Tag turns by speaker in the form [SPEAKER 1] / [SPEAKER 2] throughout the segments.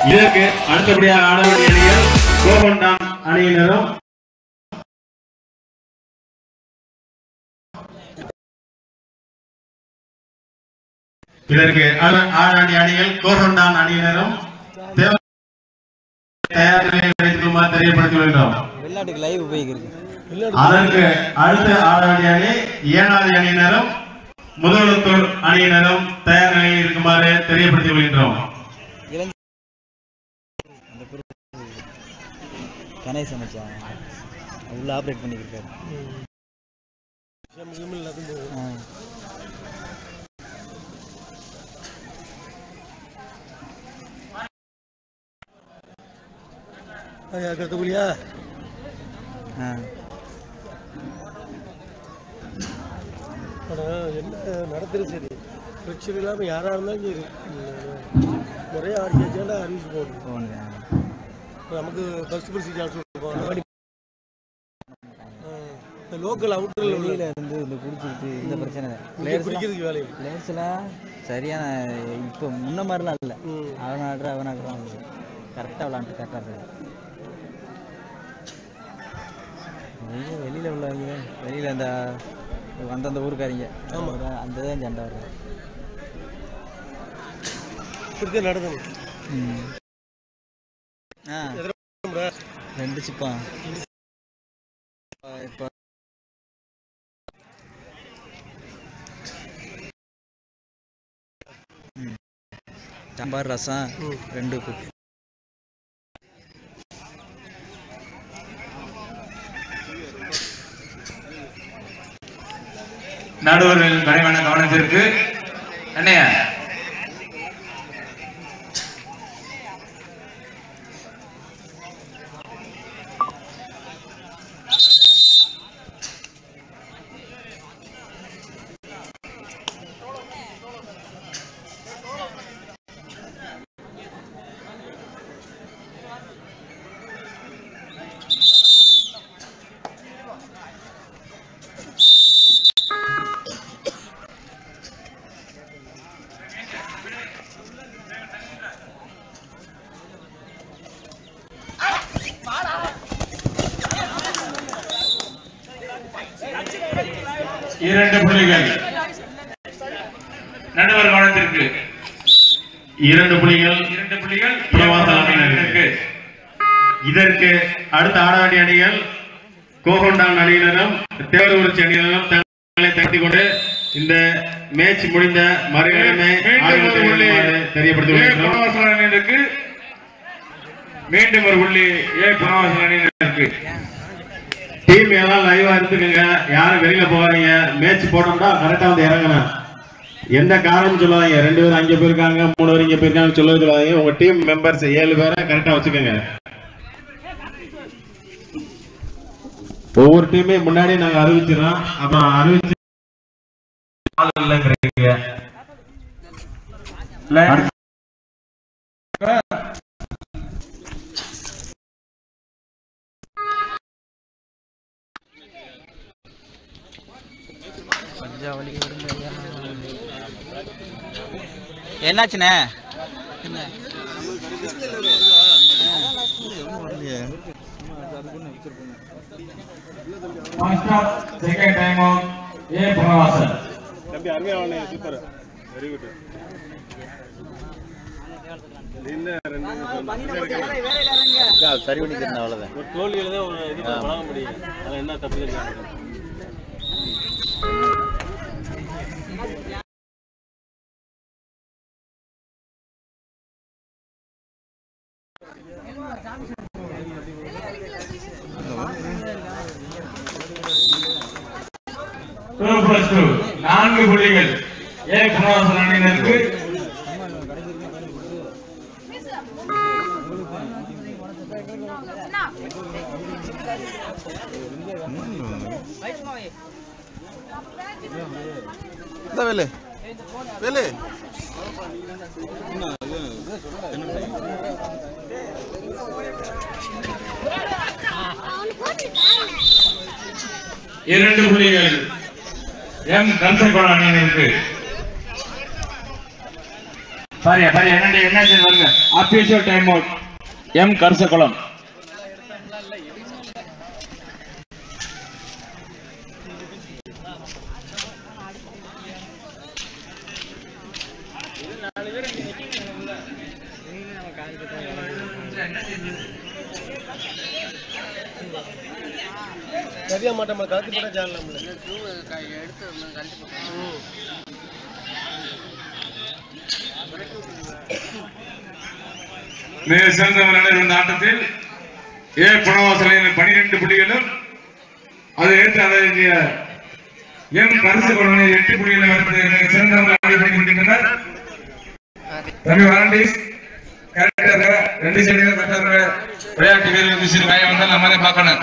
[SPEAKER 1] இதற்கு அடுத்தபடியாக ஆட வேண்டிய அணிகள் கோபண்டான் அணியினரும் இதற்கு ஆட- ஆட வேண்டிய அணிகள் கோபண்டான் அணியினரும் தேவ- தயார் நிலையில் வைத்துக்கொள்ளுமாறு தெரியப்படுத்தி வருகிறோம்
[SPEAKER 2] வெளிநாட்டுக்கு லைவ் போய்க்கிருக்கு
[SPEAKER 1] அதற்கு அடுத்து ஆட வேண்டிய அணி ஏனாதி அணியினரும் முதலுத்தூர் அணியினரும் தயார் நிலையில் இருக்குமாறு தெரியப்படுத்தி கொள்கின்றோம்
[SPEAKER 2] இளைஞ அந்த குரு கணேசன் மச்சான் உள்ள ஆப்ரேட் பண்ணிக்கிருக்காரு ஆ
[SPEAKER 3] கருத்துக்குள்ளியா
[SPEAKER 2] ஆ
[SPEAKER 3] ஆனால் என்ன நடத்துறது சரி பிரச்சனை இல்லாமல் யாராக இருந்தாலும் சரி உம், நிறைய ஆடியாச்சுன்னா அறிவிச்சு போடணும்
[SPEAKER 2] போனுங்க
[SPEAKER 3] நமக்கு ஃபர்ஸ்ட் ப்ரைஸ் சான்ஸ் கொடுப்போம் இந்த லோக்கல் அவுட்டரில் உள்ள
[SPEAKER 2] வெளியில இருந்து இந்த குடிச்சிட்டு இந்த பிரச்சனை
[SPEAKER 3] இங்கே குடிக்கிறதுக்கு வேலை இல்லை.
[SPEAKER 2] பிளேயர்ஸ்லாம் சரியான இப்போ முன்ன மாதிரிலாம் இல்லை
[SPEAKER 3] ம்.
[SPEAKER 2] அவன் ஆடுற அவன் ஆடுறான் கரெக்டாக விளாண்டு கரெக்டாக வெளியே வெளியில் உள்ளவங்க வெளியில் அந்த அந்தந்த ஊருக்காரிங்க அந்த தான் சண்டை வருது
[SPEAKER 3] இப்படி நடக்கணும்
[SPEAKER 2] ம். ஆ ரெண்டு சிப்பா இப்போ ம். சாம்பார் ரசம் ரெண்டு குக்
[SPEAKER 1] நடுவரின் கனிவான கவனத்திற்கு அண்ணையா இரண்டு புள்ளிகள் நடுவர் கவனத்திற்கு இரண்டு புள்ளிகள் இரண்டு புள்ளிகள் பிரவாசல் அணியினருக்கு இதற்கு அடுத்த ஆட வேண்டிய அணிகள் கோகொண்டான் அணியினரும் தேவரூர்ச்சி அணியினரும் தங்களை தட்டிக் கொண்டு இந்த மேட்ச் முடிந்த மறுகணமே தெரியப்படுத்தி அணியினருக்கு மீண்டும் ஒரு புள்ளி ஏ பிரவாசல் அணியினருக்கு டீம் எல்லாம் லைவா இருந்துக்கங்க யாரும் வெளியில போகாதீங்க மேட்ச் போட்டோம்னா கரெக்டா வந்து இறங்கணும் எந்த காரணம் சொல்லாதீங்க ரெண்டு பேரும் அங்க போயிருக்காங்க மூணு பேர் இங்க போயிருக்காங்க சொல்லவே சொல்லாதீங்க உங்க டீம் மெம்பர்ஸ் ஏழு பேரை கரெக்டா வச்சுக்கோங்க ஒவ்வொரு டீமே முன்னாடி நாங்க அறிவிச்சிடறோம் அப்புறம் அறிவிச்சு ஆள் இல்லைங்கிறீங்க. அடுத்து-
[SPEAKER 2] என்னாச்சுண்ணே
[SPEAKER 1] செகண்ட் டைம் அவுட் ஏ பிரவாசன்
[SPEAKER 2] சரி பண்ணிக்கிறேன் அவ்வளோதான்
[SPEAKER 3] தோல்வியில் தான் ஒரு இது வழங்க முடியும் அதில் என்ன தப்பு தெரியாது
[SPEAKER 1] டூ பிளஸ் டூ நான்கு புள்ளிகள் ஏ பிரவாசன் அணியினருக்கு
[SPEAKER 2] வேலு வேலு
[SPEAKER 1] இரண்டு புள்ளிகள் எம் கன்சல்கோட அணியினருக்கு
[SPEAKER 4] பாருங்க பாருங்க என்ன என்ன செய்யுது பாருங்க அபிஷியல் டைம் அவுட் எம் கருசகுளம்
[SPEAKER 3] சரியா மாட்டோம் கலத்தி போட்டா ஜாடலாம்ல ம்.
[SPEAKER 4] மிக சிறந்த விளையாடல் இந்த ஆட்டத்தில் ஏ புனவாசலின் பனிரெண்டு புள்ளிகளும் அதை எடுத்து அதை இங்கே எம் பரிசு கொள்வனை எட்டு புள்ளிகளை எடுத்து மிக சிறந்த விளையாடி கொண்டிருக்கின்றனர் தம்பி வாலண்டிஸ் கரெக்டாக ரெண்டு சைடுகள் கரெக்டாக விளையாட்டு வீரர்கள் விசிறு காயம் வந்தால் நம்ம தான் பார்க்கணும்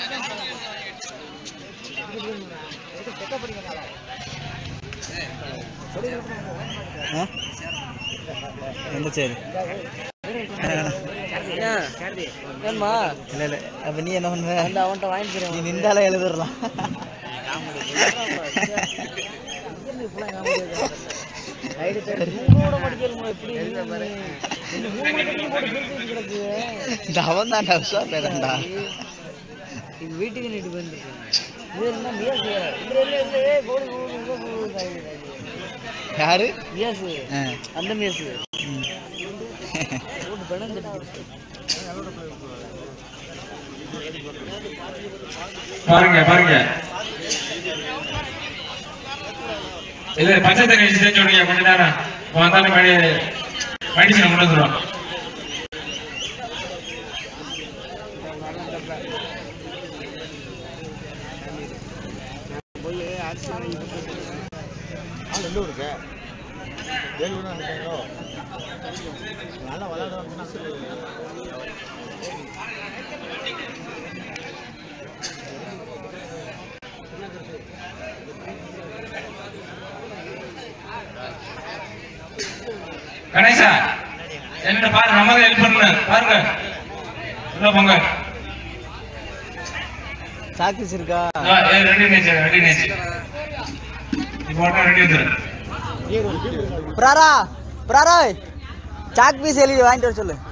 [SPEAKER 2] எந்த சரி
[SPEAKER 5] ஏன்மா
[SPEAKER 2] இல்லை இல்லை அப்போ நீ என்ன பண்ணுவ
[SPEAKER 5] அந்த அவன்கிட்ட வாங்கிக்கிறேன்
[SPEAKER 2] நீ நின்றாலே எழுதிடலாம்
[SPEAKER 5] ஐடி பேர் மூணோட படிக்கணுமா எப்படி இந்த மூணு மட்டும் போட்டு பிரிச்சு கிடக்கு
[SPEAKER 2] இந்த அவன் தான்டா உஷார் பேரண்டா
[SPEAKER 5] இது வீட்டுக்கு நீட்டு போயிருந்துருக்கு இது என்ன மியாஸ் இந்த இல்லை கோடி கோடி
[SPEAKER 2] யாரு
[SPEAKER 5] மியாஸ்
[SPEAKER 2] ஆ
[SPEAKER 5] அந்த மியாஸ்
[SPEAKER 2] ம்.
[SPEAKER 5] போட்டு பணம் தட்டி
[SPEAKER 4] பாருங்க பாருங்க இது பச்சை தண்ணி வச்சு தேய்ச்சி விடுங்க கொஞ்ச நேரம் வந்தாலும் மணி மெடிசன் கொண்டு வந்துடும் கணேசா என்ன பாரு நம்ம தான் ஹெல்ப் பண்ணணும் பாருங்க உள்ள போங்க
[SPEAKER 2] சாக்ரிஸ் இருக்கா
[SPEAKER 4] ஆ, ஏ, ரெடி நேச்சு ரெடி நேச்சு இப்போ ரெடி வந்துரு
[SPEAKER 2] பிராரா பிராரா சாக் பீஸ் எழுதி வாங்கிட்டு வர சொல்லு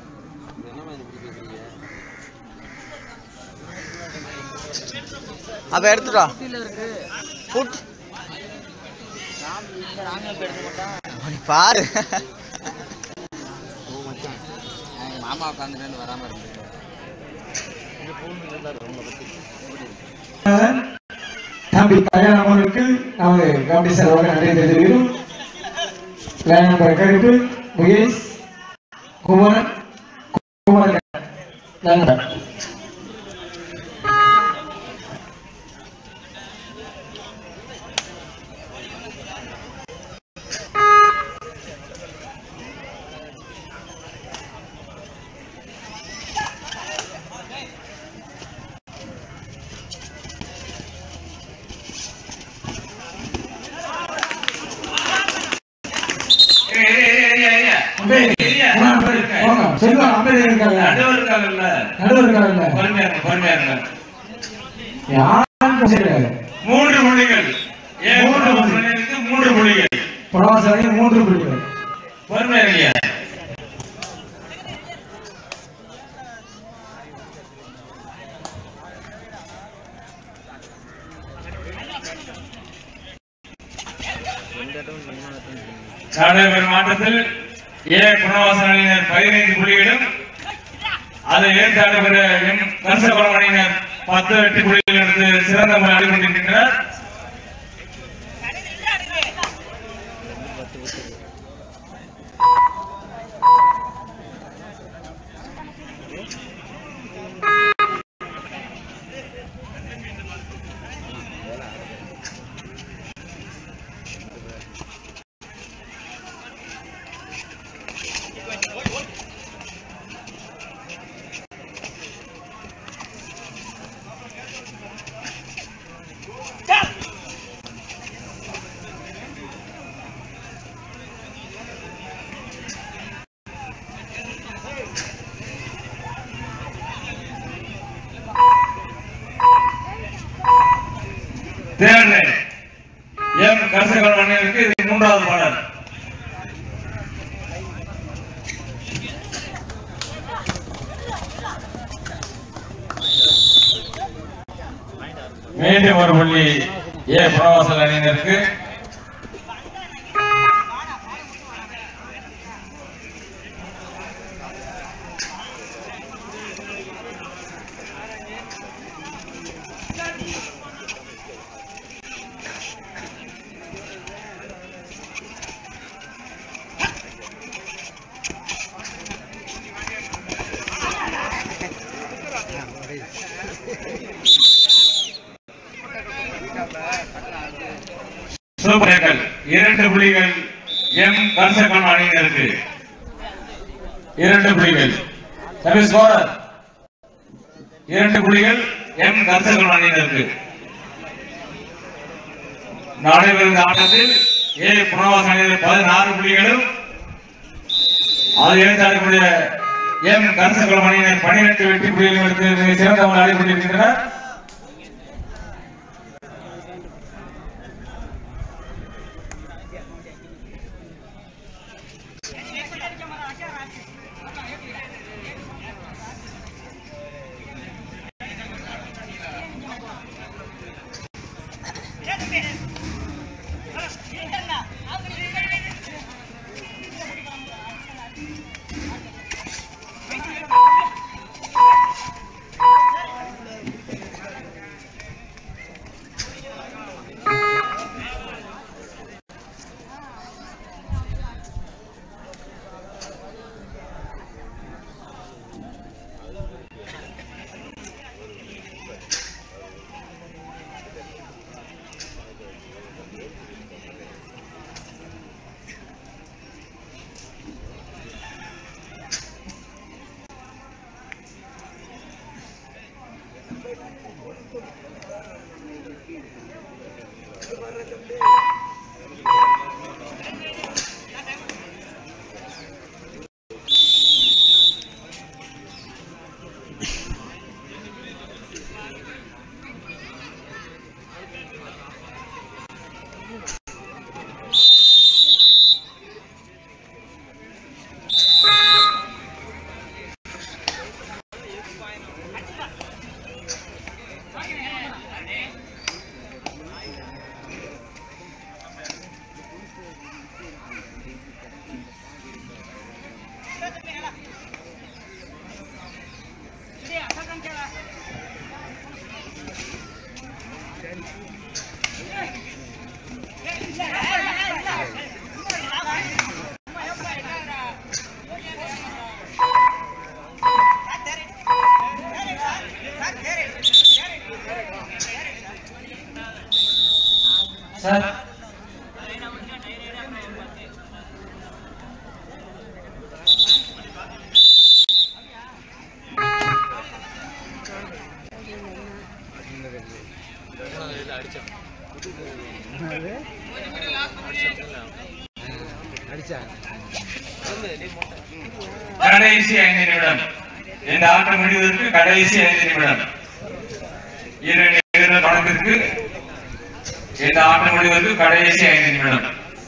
[SPEAKER 2] அப்ப எடுத்துட்டு வா புட் நீ பாரு
[SPEAKER 5] மாமா உட்காந்துட்டு வராம இருக்கு
[SPEAKER 6] தம்பி கல்யாணம் அவர்களுக்கு நமது கமிட்டி சார்பாக நன்றி தெரிவிக்கிறோம் லைன் நம்பர் கருப்பு முகேஷ் குமார் குமார் லைன் நம்பர் போங்க செல்வா அமைதியாக இருக்காங்க
[SPEAKER 4] நடுவர் இருக்காங்கல்ல
[SPEAKER 6] நடுவர் இருக்காங்கல்ல
[SPEAKER 4] பொறுமையா இருங்க பொறுமையா இருங்க
[SPEAKER 6] யாரும் பேசுறாரு
[SPEAKER 4] மூன்று புள்ளிகள் ஏன் மூன்று புள்ளிகளுக்கு மூன்று புள்ளிகள்
[SPEAKER 6] பிரவாசனை மூன்று புள்ளிகள்
[SPEAKER 4] பொறுமையா இருங்க நடைபெறும் ஆட்டத்தில் ஏ புனவாசன் அணியினர் பதினைந்து புள்ளிகளும் அதை ஏற்று ஆடுகிற எம் கருசகுளம் அணியினர் பத்து எட்டு புள்ளிகள் எடுத்து சிறந்த முறை ஆடிக்கொண்டிருக்கின்றனர் தேர்தல் எம் கருசகுளம் அணியினருக்கு இது மூன்றாவது பாடல் மீண்டும் ஒரு புள்ளி ஏ புறவாசல் அணியினருக்கு சூப்பர்கள் இரண்டு புள்ளிகள் எம் கன்சகன் அணியினருக்கு இரண்டு புள்ளிகள் சரி ஸ்கோரர் இரண்டு புள்ளிகள் எம் கன்சகன் அணியினருக்கு நடைபெறும் ஆட்டத்தில் ஏ புனவாச அணியினர் பதினாறு புள்ளிகளும் அது எழுத்தாடக்கூடிய எம் கன்சகன் அணியினர் பனிரெண்டு வெற்றி புள்ளிகளும் எடுத்து மிக சிறந்த முறையில் ஆடிக்கொண்டிருக்கின்றனர்
[SPEAKER 6] சார்
[SPEAKER 4] கடைசி ஐந்து நிமிடம் இந்த ஆட்டம் முடிவதற்கு கடைசி ஐந்து நிமிடம் இரு நிமிடம் தொடர்பிற்கு இந்த ஆட்டம் முடிவதற்கு கடைசி ஐந்து நிமிடம்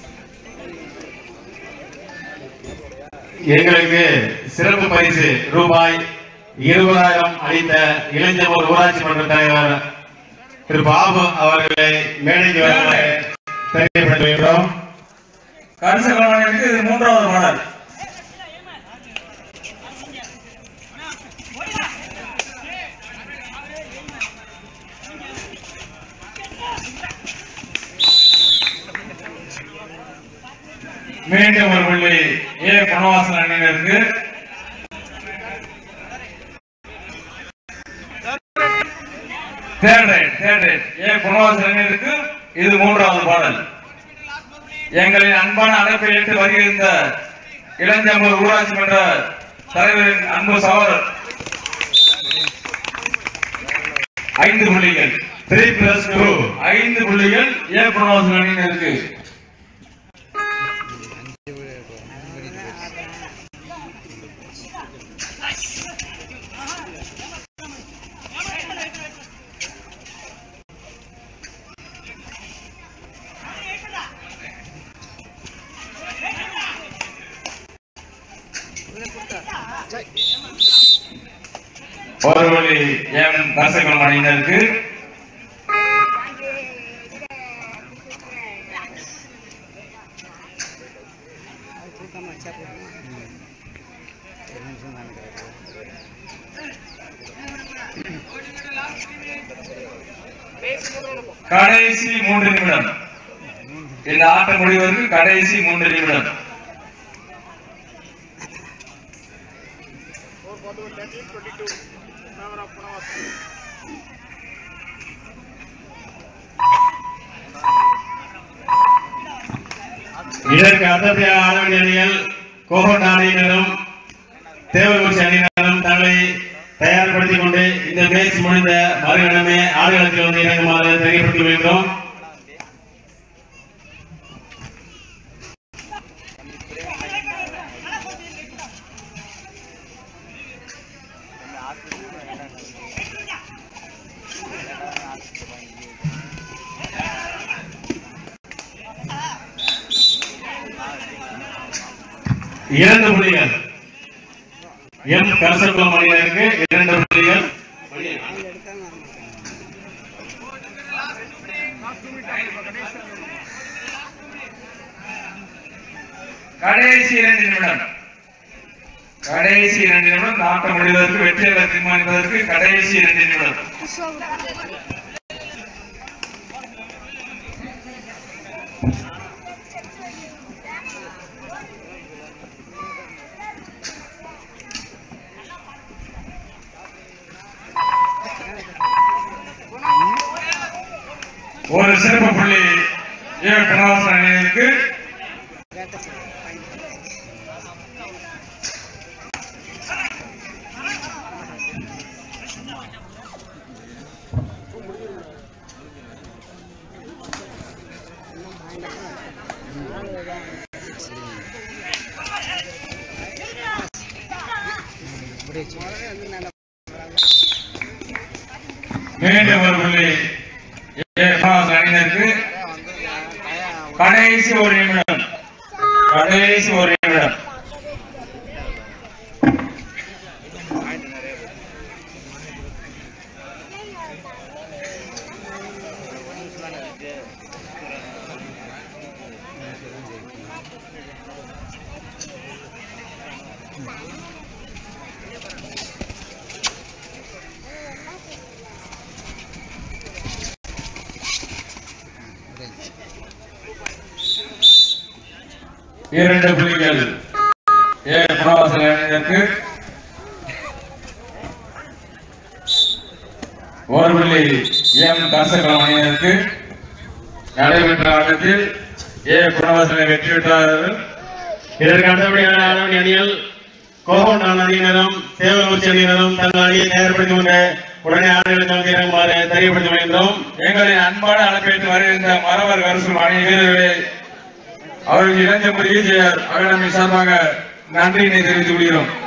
[SPEAKER 1] எங்களுக்கு சிறப்பு பரிசு ரூபாய் இருபதாயிரம் அளித்த இளைஞர் ஊராட்சி மன்ற தலைவர் திரு பாபு அவர்களை மேடைக்கு வருமாறு தெரியப்படுத்துகிறோம்
[SPEAKER 4] கருச கவனத்திற்கு இது மூன்றாவது மாடல் மீண்டும் ஒரு புள்ளி ஏ பணவாசல் அணியினருக்கு தேர்ட் ரைட் தேர்ட் ரைட் ஏ பணவாசல் அணியினருக்கு இது மூன்றாவது பாடல் எங்களின் அன்பான அழைப்பை ஏற்று வருகின்ற இளஞ்சம்பூர் ஊராட்சி மன்ற தலைவரின் அன்பு சகோதரர் ஐந்து புள்ளிகள்
[SPEAKER 1] த்ரீ பிளஸ் டூ
[SPEAKER 4] ஐந்து புள்ளிகள் ஏ பணவாசல் அணியினருக்கு ஒரு வழி எம் தசகம் அணியினருக்கு
[SPEAKER 5] ஒரு நிமிஷம் தான் கிடையாது
[SPEAKER 4] கடைசி மூன்று நிமிடம் இந்த ஆட்டம் முடிவதற்கு கடைசி மூன்று நிமிடம்
[SPEAKER 1] இதற்கு அடுத்தபடியாக ஆட வேண்டிய அணிகள் கோகோட் அணியினரும் தேவகுறிச்சி அணியினரும் தங்களை தயார்படுத்திக் கொண்டு இந்த மேட்ச் முடிந்த மறுகணமே ஆடுகளத்தில் வந்து இறங்குமாறு தெரியப்படுத்தி வருகிறோம் இரண்டு புள்ளிகள் எம் கரசக்குளம் அணியினருக்கு இரண்டு புள்ளிகள்
[SPEAKER 4] கடைசி இரண்டு நிமிடம் கடைசி இரண்டு நிமிடம் இந்த ஆட்டம் முடிவதற்கு வெற்றியாளர் தீர்மானிப்பதற்கு கடைசி இரண்டு நிமிடம் ஒரு சிறப்பு புள்ளி ஏ கனவாசன் அணியினருக்கு மீண்டும் ஒரு புள்ளி ஏ கனவாசன் அணியினருக்கு கடைசி ஒரு நிமிடம் கடைசி ஒரு நிமிடம் இரண்டு புள்ளிகள் ஏ பிரவாசன் அணியினருக்கு ஒரு புள்ளி எம் கசகம் அணியினருக்கு நடைபெற்ற ஆட்டத்தில் ஏ பிரவாசனை வெற்றி பெற்றார்கள்
[SPEAKER 1] இதற்கு அடுத்தபடியாக ஆட வேண்டிய அணிகள் கோகோட் அணியினரும் தேவகுறிச்சி அணியினரும் தங்கள் அணியை தயார்படுத்திக் கொண்டு உடனே ஆடுகளத்தில் வந்து இறங்குமாறு தெரியப்படுத்தி வருகின்றோம்
[SPEAKER 4] எங்களின் அன்பான அழைப்பேற்று வருகின்ற மரவர் கருசு அணி வீரர்களே அவர்களுக்கு இளைஞர் ஈஜிஆர் அகாடமி சார்பாக நன்றியினை தெரிவித்துக் கொள்கிறோம்